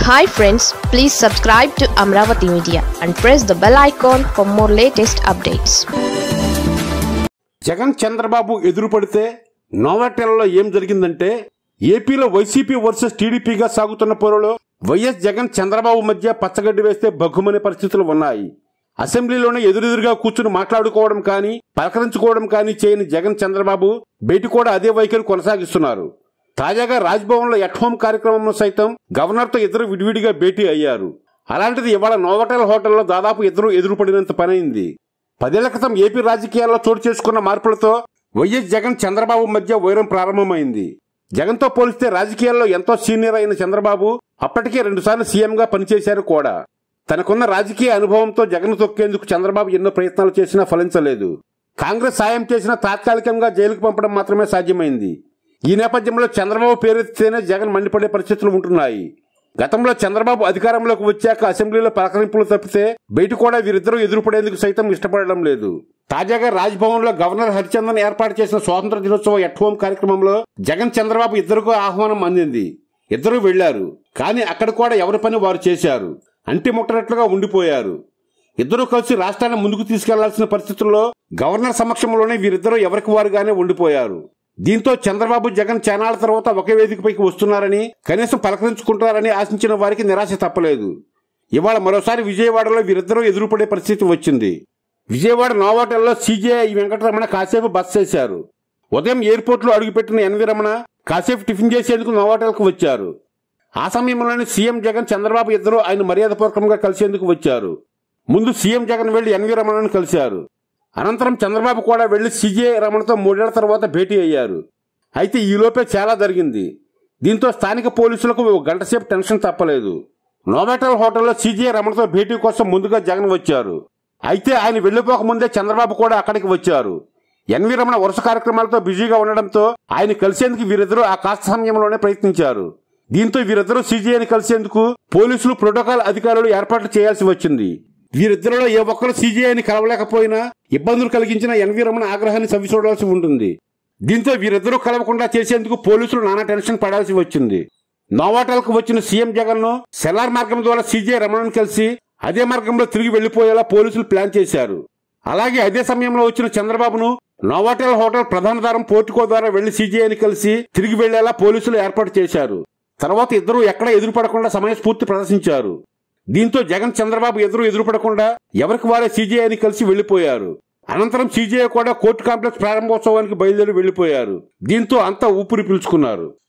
hi friends please subscribe to Amaravati media and press the bell icon for more latest updates Jagan Chandrababu ఎదురు పడితే నోవాటెలలో ఏం జరిగిందంటే ఏపీలో వైసీపీ వర్సెస్ టీడీపీగా సాగుతున్న పోరులో వైఎస్ జగన్ చంద్రబాబు మధ్య పచ్చగడ్డి వేస్తే బగ్గుమనే పరిస్థితులు ఉన్నాయి అసెంబ్లీలోనే ఎదురెదురుగా కూర్చుని మాట్లాడుకోవడం కానీ పలకరించుకోవడం కానీ చేయని జగన్ చంద్రబాబు బయట కూడా అదే వైఖరి కొనసాగిస్తున్నారు తాజాగా రాజ్భవన్లో ఎట్ హోమ్ కార్యక్రమంలో సైతం గవర్నర్తో ఇద్దరు విడివిడిగా భేటీ అయ్యారు అలాంటిది ఇవాళ నోవటెల్ హోటల్లో దాదాపు ఇద్దరు ఎదురుపడినంత పనైంది పదేళ్ల క్రితం ఏపీ రాజకీయాల్లో చోటు చేసుకున్న మార్పులతో వైఎస్ జగన్ చంద్రబాబు మధ్య వైరం ప్రారంభమైంది జగన్తో పోలిస్తే రాజకీయాల్లో ఎంతో సీనియర్ అయిన చంద్రబాబు అప్పటికే రెండుసార్లు సీఎంగా పనిచేశారు కూడా తనకున్న రాజకీయ అనుభవంతో జగన్ తొక్కేందుకు చంద్రబాబు ఎన్నో ప్రయత్నాలు చేసినా ఫలించలేదు కాంగ్రెస్ సాయం చేసినా తాత్కాలికంగా జైలుకు పంపడం మాత్రమే సాధ్యమైంది ఈ నేపథ్యంలో చంద్రబాబు పేరెత్తితేనే జగన్ మండిపడే పరిస్థితులు ఉంటున్నాయి గతంలో చంద్రబాబు అధికారంలోకి వచ్చాక అసెంబ్లీలో పలకరింపులు తప్పితే బయట కూడా వీరిద్దరూ ఎదురుపడేందుకు సైతం ఇష్టపడడం లేదు తాజాగా రాజ్భవన్ లో గవర్నర్ హరిచందన్ ఏర్పాటు చేసిన స్వాతంత్ర దినోత్సవ ఎట్ హోమ్ కార్యక్రమంలో జగన్ చంద్రబాబు ఇద్దరుకు ఆహ్వానం అందింది ఇద్దరూ వెళ్లారు కానీ అక్కడ కూడా ఎవరి పని వారు చేశారు అంటి ముట్టనట్లుగా ఉండిపోయారు ఇద్దరూ కలిసి రాష్ట్రాన్ని ముందుకు తీసుకెళ్లాల్సిన పరిస్థితుల్లో గవర్నర్ సమక్షంలోనే వీరిద్దరూ ఎవరికి వారుగానే ఉండిపోయారు దీంతో చంద్రబాబు జగన్ చానాల తర్వాత ఒకే వేదికపైకి వస్తున్నారని కనీసం పలకరించుకుంటారని ఆశించిన వారికి నిరాశ తప్పలేదు ఇవాళ మరోసారి విజయవాడలో వీరిద్దరూ ఎదురుపడే పరిస్థితి వచ్చింది విజయవాడ నోవాటెల్లో సీజేఐ వెంకటరమణ కాసేపు బస్ చేశారు ఉదయం ఎయిర్పోర్ట్లో అడుగుపెట్టిన ఎన్వి రమణ కాసేపు టిఫిన్ చేసేందుకు నోవాటెల్కు వచ్చారు ఆ సమయంలోనే సీఎం జగన్ చంద్రబాబు ఇద్దరు ఆయన మర్యాదపూర్వకంగా కలిసేందుకు వచ్చారు ముందు సీఎం జగన్ వెళ్లి ఎన్వి రమణను కలిశారు అనంతరం చంద్రబాబు కూడా వెళ్లి సీజేఐ రమణతో మూడేళ్ల తర్వాత భేటీ అయ్యారు అయితే ఈలోపే చాలా జరిగింది దీంతో స్థానిక పోలీసులకు ఓ గంట సేపు టెన్షన్ తప్పలేదు నోవాటల్ హోటల్లో సీజీఐ రమణతో భేటీ కోసం ముందుగా జగన్ వచ్చారు అయితే ఆయన వెళ్లిపోక ముందే చంద్రబాబు కూడా అక్కడికి వచ్చారు ఎన్వి రమణ వరుస కార్యక్రమాలతో బిజీగా ఉండడంతో ఆయన కలిసేందుకు వీరిద్దరూ ఆ కాస్త సమయంలోనే ప్రయత్నించారు దీంతో వీరిద్దరూ సీజీఐని కలిసేందుకు పోలీసులు ప్రోటోకాల్ అధికారులు ఏర్పాట్లు చేయాల్సి వచ్చింది వీరిద్దరిలో ఏ ఒక్కరు సీజీఐని కలవలేకపోయినా ఇబ్బందులు కలిగించిన ఎన్వి రమణ ఆగ్రహాన్ని సవి చూడాల్సి ఉంటుంది దీంతో వీరిద్దరూ కలవకుండా చేసేందుకు పోలీసులు నానా టెన్షన్ పడాల్సి వచ్చింది నోవాటల్కు వచ్చిన సీఎం జగన్ ను సెల్లార్ మార్గం ద్వారా సీజే రమణను కలిసి అదే మార్గంలో తిరిగి వెళ్లిపోయేలా పోలీసులు ప్లాన్ చేశారు అలాగే అదే సమయంలో వచ్చిన చంద్రబాబును నోవాటెల్ హోటల్ ప్రధాన ద్వారం పోర్టుకో ద్వారా వెళ్లి సీజేఐని కలిసి తిరిగి వెళ్లేలా పోలీసులు ఏర్పాటు చేశారు తర్వాత ఇద్దరు ఎక్కడ ఎదురుపడకుండా సమయస్ఫూర్తి ప్రదర్శించారు దీంతో జగన్ చంద్రబాబు ఎదురు ఎదురుపడకుండా ఎవరికి వారే సీజేఐని కలిసి వెళ్లిపోయారు అనంతరం సీజేఐ కూడా కోర్టు కాంప్లెక్స్ ప్రారంభోత్సవానికి బయలుదేరి వెళ్లిపోయారు దీంతో అంతా ఊపిరి పీల్చుకున్నారు